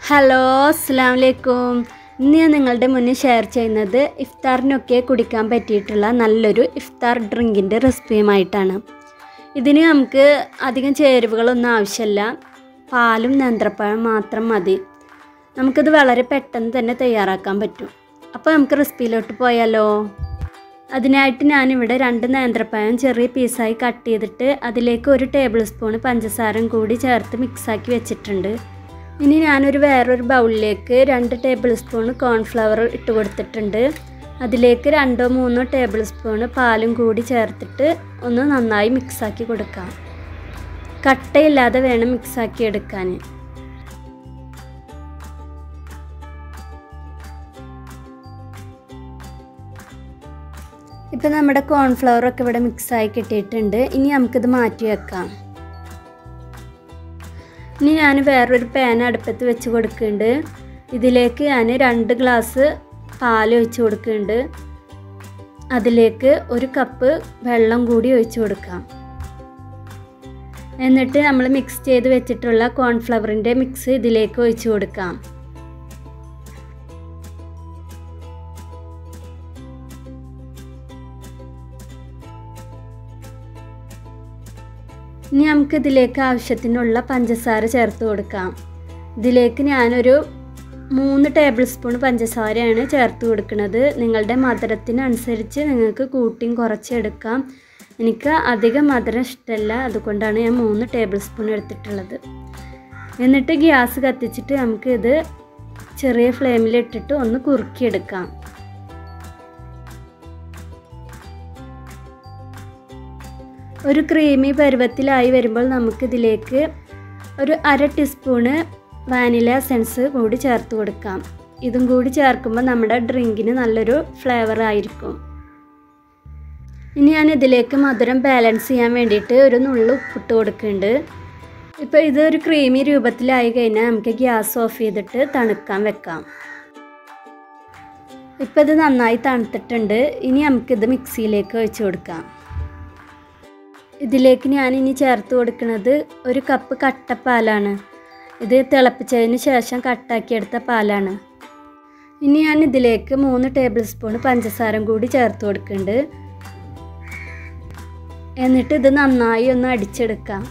hello അസ്സാം വലൈക്കും ഇന്ന് ഞാൻ നിങ്ങളുടെ മുന്നിൽ ഷെയർ ചെയ്യുന്നത് ഇഫ്താറിനൊക്കെ കുടിക്കാൻ പറ്റിയിട്ടുള്ള നല്ലൊരു ഇഫ്താർ ഡ്രിങ്കിൻ്റെ റെസിപ്പിയുമായിട്ടാണ് ഇതിന് നമുക്ക് അധികം ചേരുവകളൊന്നും ആവശ്യമില്ല പാലും നേന്ത്രപ്പഴം മാത്രം മതി നമുക്കിത് വളരെ പെട്ടെന്ന് തന്നെ തയ്യാറാക്കാൻ പറ്റും അപ്പോൾ നമുക്ക് റെസിപ്പിയിലോട്ട് പോയാലോ അതിനായിട്ട് ഞാനിവിടെ രണ്ട് നേന്ത്രപ്പഴം ചെറിയ പീസായി കട്ട് ചെയ്തിട്ട് അതിലേക്ക് ഒരു ടേബിൾ സ്പൂൺ പഞ്ചസാരയും കൂടി ചേർത്ത് മിക്സാക്കി വെച്ചിട്ടുണ്ട് ഇനി ഞാനൊരു വേറൊരു ബൗളിലേക്ക് രണ്ട് ടേബിൾ സ്പൂൺ കോൺഫ്ലവർ ഇട്ട് കൊടുത്തിട്ടുണ്ട് അതിലേക്ക് രണ്ടോ മൂന്നോ ടേബിൾ സ്പൂൺ പാലും കൂടി ചേർത്തിട്ട് ഒന്ന് നന്നായി മിക്സാക്കി കൊടുക്കാം കട്ടയില്ലാതെ വേണം മിക്സാക്കി എടുക്കാൻ ഇപ്പം നമ്മുടെ കോൺഫ്ലവറൊക്കെ ഇവിടെ മിക്സായി കിട്ടിയിട്ടുണ്ട് ഇനി നമുക്കിത് മാറ്റി വെക്കാം ഇനി ഞാൻ വേറൊരു പാൻ അടുപ്പത്ത് വെച്ച് കൊടുക്കുന്നുണ്ട് ഇതിലേക്ക് ഞാൻ രണ്ട് ഗ്ലാസ് പാൽ ഒഴിച്ച് കൊടുക്കുന്നുണ്ട് അതിലേക്ക് ഒരു കപ്പ് വെള്ളം കൂടി ഒഴിച്ച് കൊടുക്കാം എന്നിട്ട് നമ്മൾ മിക്സ് ചെയ്ത് വെച്ചിട്ടുള്ള കോൺഫ്ലവറിൻ്റെ മിക്സ് ഇതിലേക്ക് ഒഴിച്ച് കൊടുക്കാം ഇനി നമുക്ക് ഇതിലേക്ക് ആവശ്യത്തിനുള്ള പഞ്ചസാര ചേർത്ത് കൊടുക്കാം ഇതിലേക്ക് ഞാനൊരു മൂന്ന് ടേബിൾ സ്പൂൺ പഞ്ചസാരയാണ് ചേർത്ത് കൊടുക്കുന്നത് നിങ്ങളുടെ മധുരത്തിനനുസരിച്ച് നിങ്ങൾക്ക് കൂട്ടിയും കുറച്ചെടുക്കാം എനിക്ക് അധികം മധുരം ഇഷ്ടമല്ല അതുകൊണ്ടാണ് ഞാൻ മൂന്ന് ടേബിൾ സ്പൂൺ എടുത്തിട്ടുള്ളത് എന്നിട്ട് ഗ്യാസ് കത്തിച്ചിട്ട് നമുക്ക് ഇത് ചെറിയ ഫ്ലെയിമിലിട്ടിട്ട് ഒന്ന് കുറുക്കിയെടുക്കാം ഒരു ക്രീമി പരുവത്തിലായി വരുമ്പോൾ നമുക്കിതിലേക്ക് ഒരു അര ടീസ്പൂണ് വാനില എസൻസ് കൂടി ചേർത്ത് കൊടുക്കാം ഇതും കൂടി ചേർക്കുമ്പോൾ നമ്മുടെ ഡ്രിങ്കിന് നല്ലൊരു ഫ്ലേവർ ആയിരിക്കും ഇനി ഞാൻ ഇതിലേക്ക് മധുരം ബാലൻസ് ചെയ്യാൻ വേണ്ടിയിട്ട് ഒരു നുള്ളു ഉപ്പിട്ട് കൊടുക്കുന്നുണ്ട് ഇപ്പോൾ ഇതൊരു ക്രീമി രൂപത്തിലായി കഴിഞ്ഞാൽ നമുക്ക് ഗ്യാസ് ഓഫ് ചെയ്തിട്ട് തണുക്കാൻ വെക്കാം ഇപ്പോൾ ഇത് നന്നായി തണുത്തിട്ടുണ്ട് ഇനി നമുക്കിത് മിക്സിയിലേക്ക് ഒഴിച്ച് കൊടുക്കാം ഇതിലേക്ക് ഞാൻ ഇനി ചേർത്ത് കൊടുക്കുന്നത് ഒരു കപ്പ് കട്ടപ്പാലാണ് ഇത് തിളപ്പിച്ചതിന് ശേഷം കട്ടാക്കിയെടുത്ത പാലാണ് ഇനി ഞാൻ ഇതിലേക്ക് മൂന്ന് ടേബിൾ സ്പൂൺ പഞ്ചസാരം കൂടി ചേർത്ത് കൊടുക്കുന്നുണ്ട് എന്നിട്ട് ഇത് നന്നായി ഒന്ന് അടിച്ചെടുക്കാം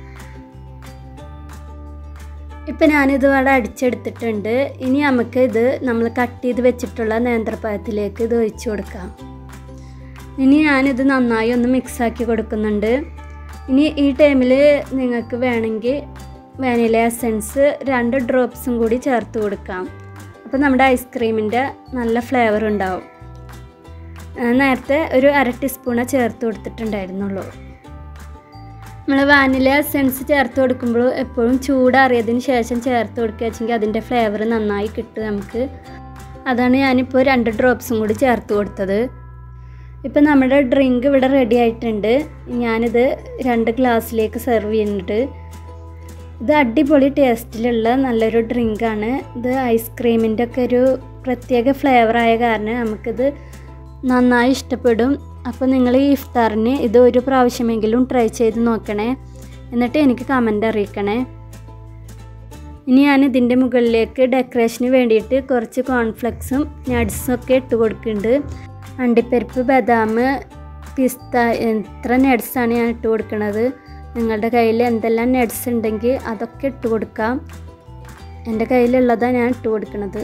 ഇപ്പം ഞാനിത് ഇവിടെ അടിച്ചെടുത്തിട്ടുണ്ട് ഇനി നമുക്ക് ഇത് നമ്മൾ കട്ട് ചെയ്ത് വെച്ചിട്ടുള്ള നേന്ത്രപ്പഴത്തിലേക്ക് ഇത് ഒഴിച്ചു കൊടുക്കാം ഇനി ഞാനിത് നന്നായി ഒന്ന് മിക്സാക്കി കൊടുക്കുന്നുണ്ട് ഇനി ഈ ടൈമിൽ നിങ്ങൾക്ക് വേണമെങ്കിൽ വാനില എസൻസ് രണ്ട് ഡ്രോപ്സും കൂടി ചേർത്ത് കൊടുക്കാം അപ്പോൾ നമ്മുടെ ഐസ്ക്രീമിൻ്റെ നല്ല ഫ്ലേവർ ഉണ്ടാവും നേരത്തെ ഒരു അര ടീസ്പൂണ് ചേർത്ത് കൊടുത്തിട്ടുണ്ടായിരുന്നുള്ളൂ നമ്മൾ വാനില എസൻസ് ചേർത്ത് കൊടുക്കുമ്പോൾ എപ്പോഴും ചൂടാറിയതിന് ശേഷം ചേർത്ത് കൊടുക്കുക വെച്ചെങ്കിൽ അതിൻ്റെ ഫ്ലേവർ നന്നായി കിട്ടും നമുക്ക് അതാണ് ഞാനിപ്പോൾ രണ്ട് ഡ്രോപ്സും കൂടി ചേർത്ത് കൊടുത്തത് ഇപ്പം നമ്മുടെ ഡ്രിങ്ക് ഇവിടെ റെഡി ആയിട്ടുണ്ട് ഞാനിത് രണ്ട് ഗ്ലാസ്സിലേക്ക് സെർവ് ചെയ്യുന്നുണ്ട് ഇത് അടിപൊളി ടേസ്റ്റിലുള്ള നല്ലൊരു ഡ്രിങ്കാണ് ഇത് ഐസ്ക്രീമിൻ്റെ ഒക്കെ ഒരു പ്രത്യേക ഫ്ലേവറായ കാരണം നമുക്കിത് നന്നായി ഇഷ്ടപ്പെടും അപ്പോൾ നിങ്ങൾ ഈ ഇഫ്താറിന് ഇത് ഒരു പ്രാവശ്യമെങ്കിലും ട്രൈ ചെയ്ത് നോക്കണേ എന്നിട്ട് എനിക്ക് കമൻ്റ് അറിയിക്കണേ ഇനി ഞാൻ ഇതിൻ്റെ മുകളിലേക്ക് ഡെക്കറേഷന് വേണ്ടിയിട്ട് കുറച്ച് കോൺഫ്ലെക്സും നട്ട്സും ഒക്കെ ഇട്ട് കൊടുക്കുന്നുണ്ട് അണ്ടിപ്പരിപ്പ് ബദാം പിസ്ത എത്ര നട്ട്സാണ് ഞാൻ ഇട്ട് കൊടുക്കുന്നത് നിങ്ങളുടെ കയ്യിൽ എന്തെല്ലാം നട്ട്സ് ഉണ്ടെങ്കിൽ അതൊക്കെ ഇട്ട് കൊടുക്കാം എൻ്റെ കയ്യിലുള്ളതാണ് ഞാൻ ഇട്ട് കൊടുക്കുന്നത്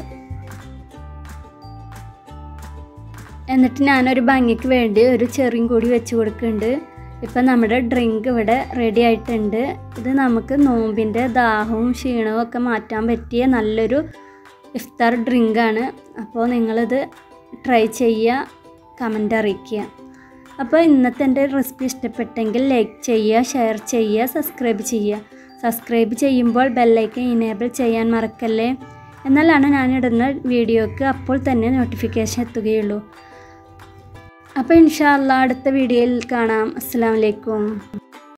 എന്നിട്ട് ഞാനൊരു ഭംഗിക്ക് വേണ്ടി ഒരു ചെറിയും കൂടി വെച്ച് കൊടുക്കുന്നുണ്ട് ഇപ്പം നമ്മുടെ ഡ്രിങ്ക് ഇവിടെ റെഡി ആയിട്ടുണ്ട് ഇത് നമുക്ക് നോമ്പിൻ്റെ ദാഹവും ക്ഷീണവും ഒക്കെ മാറ്റാൻ പറ്റിയ നല്ലൊരു ഇഫ്താർ ഡ്രിങ്കാണ് അപ്പോൾ നിങ്ങളിത് ട്രൈ ചെയ്യുക കമൻ്റ് അറിയിക്കുക അപ്പോൾ ഇന്നത്തെ എൻ്റെ റെസിപ്പി ഇഷ്ടപ്പെട്ടെങ്കിൽ ലൈക്ക് ചെയ്യുക ഷെയർ ചെയ്യുക സബ്സ്ക്രൈബ് ചെയ്യുക സബ്സ്ക്രൈബ് ചെയ്യുമ്പോൾ ബെല്ലൈക്കൻ ഇനേബിൾ ചെയ്യാൻ മറക്കല്ലേ എന്നാലാണ് ഞാനിടുന്ന വീഡിയോക്ക് അപ്പോൾ തന്നെ നോട്ടിഫിക്കേഷൻ എത്തുകയുള്ളൂ അപ്പോൾ ഇൻഷാല്ല അടുത്ത വീഡിയോയിൽ കാണാം അസ്സാം വലൈക്കും